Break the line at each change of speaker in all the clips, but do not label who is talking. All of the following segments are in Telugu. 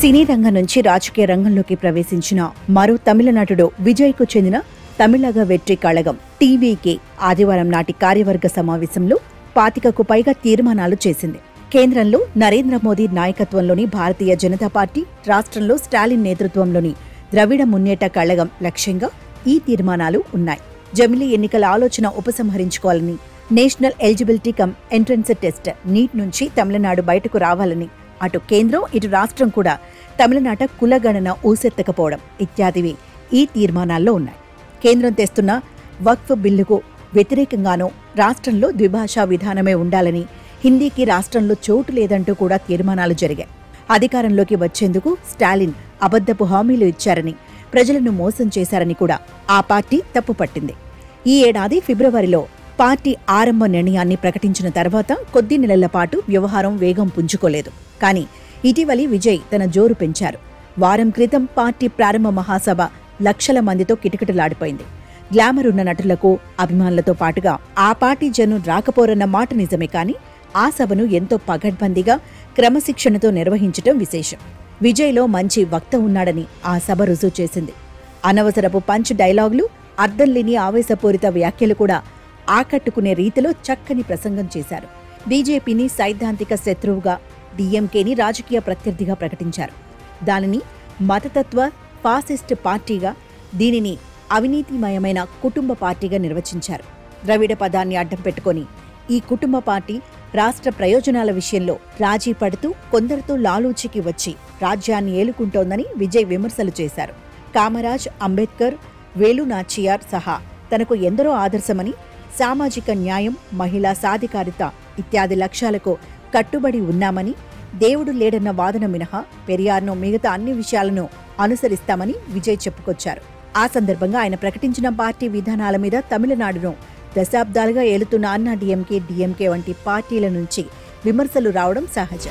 సినీ రంగం నుంచి రాజకీయ రంగంలోకి ప్రవేశించిన మరో తమిళ నటుడు విజయ్కు చెందిన తమిళగ వెట్రి కళగం టీవీకి ఆదివారం నాటి కార్యవర్గ సమావేశంలో పాతికకు పైగా తీర్మానాలు చేసింది కేంద్రంలో నరేంద్ర మోదీ నాయకత్వంలోని భారతీయ జనతా పార్టీ రాష్ట్రంలో స్టాలిన్ నేతృత్వంలోని ద్రవిడ మున్నేట కళగం లక్ష్యంగా ఈ తీర్మానాలు ఉన్నాయి జమిలీ ఎన్నికల ఆలోచన ఉపసంహరించుకోవాలని national eligibility cum entrance test NEET నుంచి తమిళనాడు బయటకు రావాలని అటు కేంద్రం ఇటు రాష్ట్రం కూడా తమిళనాట కులగణన ఊసెత్తకపోవడం ఇత్యాదివి ఈ తీర్మానాల్లో ఉన్నాయి కేంద్రం తెస్తున్న వక్ఫ్ బిల్లుకు వ్యతిరేకంగానూ రాష్ట్రంలో ద్విభాషా విధానమే ఉండాలని హిందీకి రాష్ట్రంలో చోటు లేదంటూ కూడా తీర్మానాలు జరిగాయి అధికారంలోకి వచ్చేందుకు స్టాలిన్ అబద్ధపు హామీలు ఇచ్చారని ప్రజలను మోసం చేశారని కూడా ఆ పార్టీ తప్పుపట్టింది ఈ ఏడాది ఫిబ్రవరిలో పార్టీ ఆరంభ నిర్ణయాన్ని ప్రకటించిన తర్వాత కొద్ది నెలల పాటు వ్యవహారం వేగం పుంజుకోలేదు కానీ ఇటీవలి విజయ్ తన జోరు పెంచారు వారం క్రితం పార్టీ ప్రారంభ మహాసభ లక్షల మందితో కిటకిటలాడిపోయింది గ్లామర్ ఉన్న నటులకు అభిమానులతో పాటుగా ఆ పార్టీ జనం రాకపోరన్న మాట నిజమే కానీ ఆ సభను ఎంతో పగడ్బందీగా క్రమశిక్షణతో నిర్వహించటం విశేషం విజయ్లో మంచి వక్త ఉన్నాడని ఆ సభ రుజువు చేసింది అనవసరపు పంచ్ డైలాగులు అర్థం లేని ఆవేశపూరిత వ్యాఖ్యలు కూడా ఆకట్టుకునే రీతిలో చక్కని ప్రసంగం చేశారు బీజేపీని సైద్ధాంతిక శత్రువుగా డీఎంకేని రాజకీయ ప్రత్యర్థిగా ప్రకటించారు దానిని మతతత్వ ఫాసిస్ట్ పార్టీగా దీనిని అవినీతిమయమైన కుటుంబ పార్టీగా నిర్వచించారు ద్రవిడ పదాన్ని అడ్డం పెట్టుకొని ఈ కుటుంబ పార్టీ రాష్ట్ర ప్రయోజనాల విషయంలో రాజీ పడుతూ కొందరితో లాలూచికి వచ్చి రాజ్యాన్ని ఏలుకుంటోందని విజయ్ విమర్శలు చేశారు కామరాజ్ అంబేద్కర్ వేలు నాచియార్ సహా తనకు ఎందరో ఆదర్శమని సామాజిక న్యాయం మహిళా సాధికారిత ఇత్యాది లక్ష్యాలకు కట్టుబడి ఉన్నామని దేవుడు లేడన్న వాదన మినహా పెరియార్ను మిగతా అన్ని విషయాలను అనుసరిస్తామని విజయ్ చెప్పుకొచ్చారు ఆ సందర్భంగా ఆయన ప్రకటించిన పార్టీ విధానాల మీద తమిళనాడును దశాబ్దాలుగా ఏలుతున్న అన్నా డీఎంకే డీఎంకే వంటి పార్టీల నుంచి విమర్శలు రావడం సహజం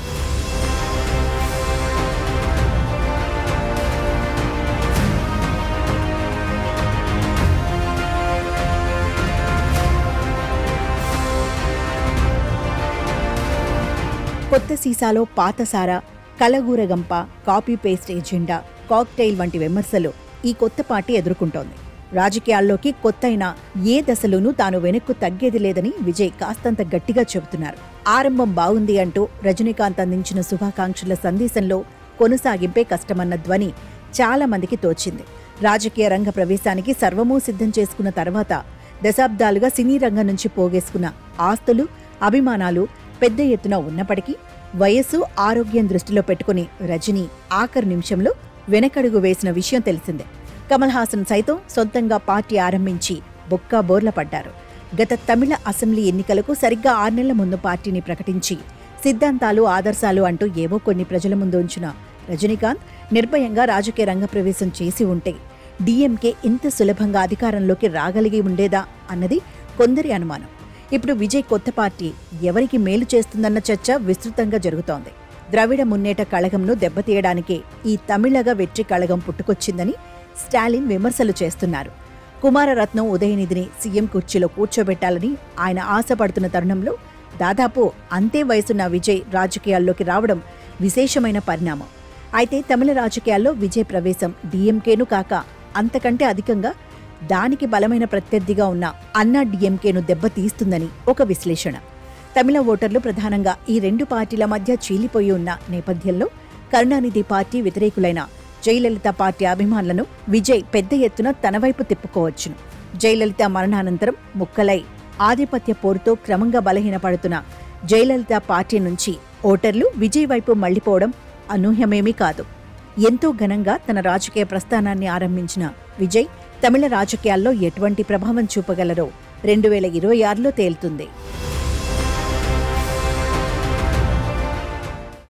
కొత్త సీసాలో పాత సారా కలగూరగంప కాపీ పేస్ట్ ఎజెండా కాక్టైల్ వంటి విమర్శలు ఈ కొత్త పార్టీ ఎదుర్కొంటోంది రాజకీయాల్లోకి కొత్తైన ఏ దశలోనూ తాను వెనక్కు తగ్గేది లేదని విజయ్ కాస్తంత గట్టిగా చెబుతున్నారు ఆరంభం బాగుంది అంటూ రజనీకాంత్ అందించిన శుభాకాంక్షల సందేశంలో కొనసాగింపే కష్టమన్న ధ్వని చాలా మందికి తోచింది రాజకీయ రంగ ప్రవేశానికి సర్వమూ సిద్ధం చేసుకున్న తర్వాత దశాబ్దాలుగా సినీ రంగం నుంచి పోగేసుకున్న ఆస్తులు అభిమానాలు పెద్ద ఎత్తున ఉన్నప్పటికీ వయస్సు ఆరోగ్యం దృష్టిలో పెట్టుకుని రజనీ ఆఖరి నిమిషంలో వెనకడుగు వేసిన విషయం తెలిసిందే కమల్ హాసన్ సైతం సొంతంగా పార్టీ ఆరంభించి బొక్కా బోర్ల పడ్డారు గత తమిళ అసెంబ్లీ ఎన్నికలకు సరిగ్గా ఆరు నెలల ముందు పార్టీని ప్రకటించి సిద్ధాంతాలు ఆదర్శాలు అంటూ ఏవో కొన్ని ప్రజల ముందు ఉంచిన రజనీకాంత్ నిర్భయంగా రాజకీయ రంగ ప్రవేశం చేసి ఉంటే డీఎంకే ఇంత సులభంగా అధికారంలోకి రాగలిగి ఉండేదా అన్నది కొందరి అనుమానం ఇప్పుడు విజయ్ కొత్త పార్టీ ఎవరికి మేలు చేస్తుందన్న చర్చ విస్తృతంగా జరుగుతోంది ద్రవిడ మున్నేట కళగంను దెబ్బతీయడానికే ఈ తమిళగ వెట్రి కళగం పుట్టుకొచ్చిందని స్టాలిన్ విమర్శలు చేస్తున్నారు కుమారరత్నం ఉదయనిధిని సీఎం కుర్చీలో కూర్చోబెట్టాలని ఆయన ఆశపడుతున్న తరుణంలో దాదాపు అంతే వయసున్న విజయ్ రాజకీయాల్లోకి రావడం విశేషమైన పరిణామం అయితే తమిళ రాజకీయాల్లో విజయ్ ప్రవేశం డీఎంకేను కాక అంతకంటే అధికంగా దానికి బలమైన ప్రత్యర్థిగా ఉన్న అన్నా డీఎంకేను దెబ్బతీస్తుందని ఒక విశ్లేషణ తమిళ ఓటర్లు ప్రధానంగా ఈ రెండు పార్టీల మధ్య చీలిపోయి ఉన్న నేపథ్యంలో కరుణానిధి పార్టీ వ్యతిరేకులైన జయలలిత పార్టీ అభిమానులను విజయ్ పెద్ద ఎత్తున తన వైపు తిప్పుకోవచ్చును జయలలిత మరణానంతరం ముక్కలై ఆధిపత్య పోరుతో క్రమంగా బలహీనపడుతున్న జయలలిత పార్టీ నుంచి ఓటర్లు విజయ్ వైపు మళ్లిపోవడం అనూహ్యమేమీ కాదు ఎంతో ఘనంగా తన రాజకీయ ప్రస్థానాన్ని ఆరంభించిన విజయ్ తమిళ రాజకీయాల్లో ఎటువంటి ప్రభావం చూపగలరో రెండు వేల ఇరవై ఆరులో తేలుతుంది